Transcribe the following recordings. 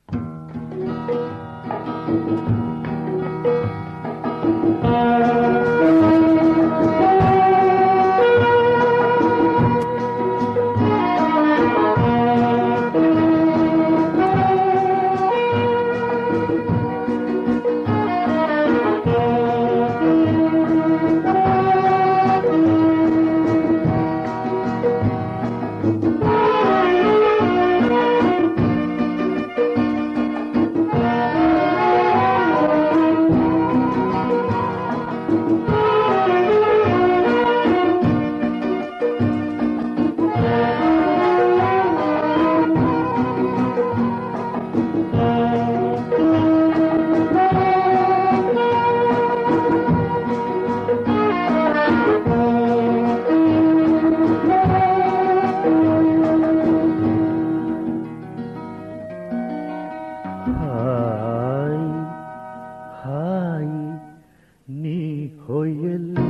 hi హాయ్ నీ హొయలు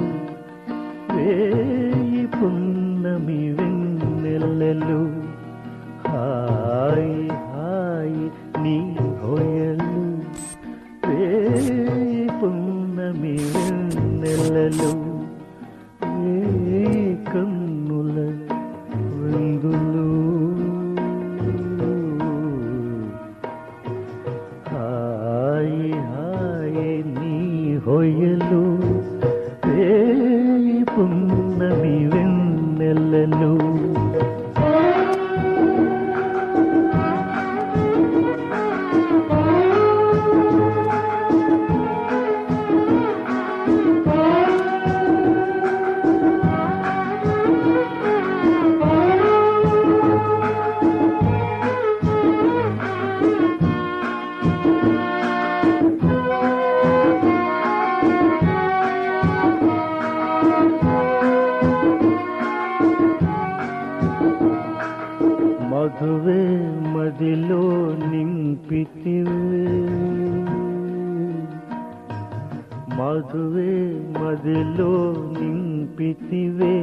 వేయి పున్నమి వెన్నెల్లలు హాయ్ హాయ్ నీ హొయలు వేయి పున్నమి వెన్నెల్లలు వేయి కన్నుల వెందులు హాయ్ హాయ్ నీ హొయలు వేయి పున్నమి వెన్నెల్లలు మధువే మదిలో నింపితివే మధువే మదిలో నింపితివే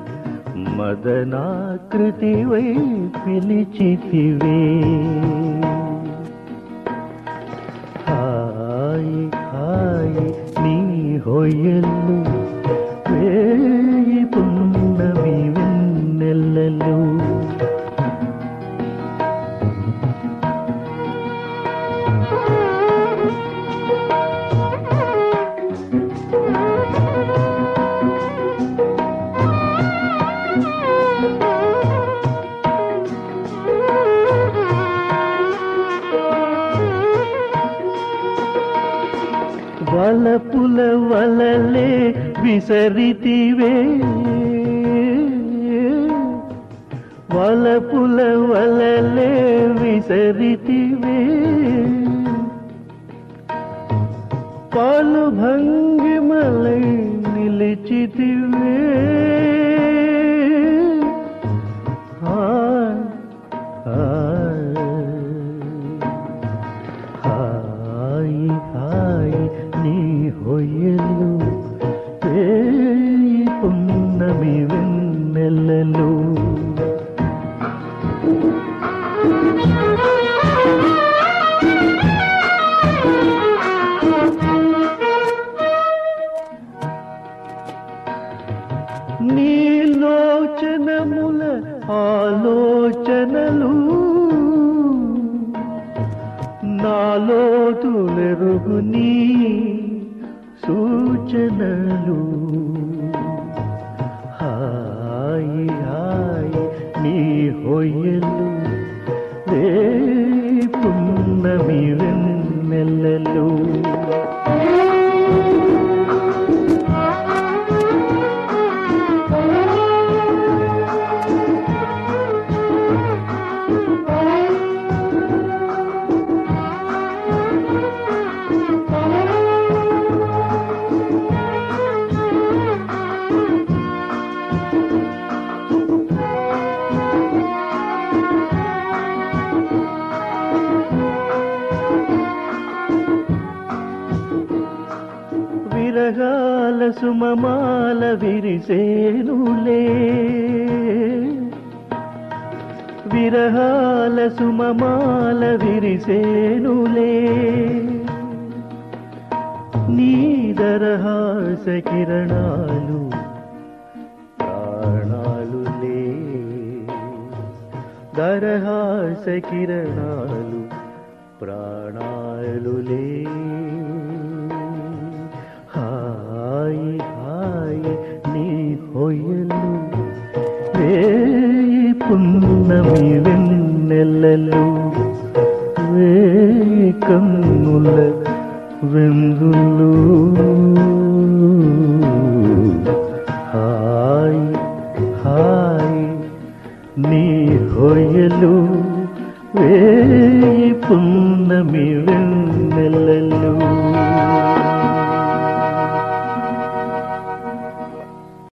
మదనాకృతివై పిలిచితివే హాయ్ హాయ్ నీ హొయలు వేయి పున్నమి వెన్నెల్లలు వలపుల వలలే విసరితివే వలపుల వలలే విసరితివే పాలు భంగిమలై నిలిచితివే హాయ్ హాయ్ హాయ్ నీ హొయలు వేయి పున్నమి వెన్నెల్లలు నీలోచనముల ఆలోచనలు నాలోతులెరుగు నీ సూచనలు హాయ్ హాయ్ నీ హొయలు రే పున్నమి వెన్నెల్లలు విరగాల సుమమాల విరిసేనులే విరహాల సుమమాల విరిసేనులే నీదరహాస కిరణాలు ప్రాణాలులే దరహాస కిరణాలు ప్రాణాలులే హాయి హాయి నీ హొయలు వేయి పున్నమి వెన్నెల్లలు వేయి కన్నుల వెందులు హాయ్ హాయ్ నీ హొయలు వేయి పున్నమి వెన్నెలలు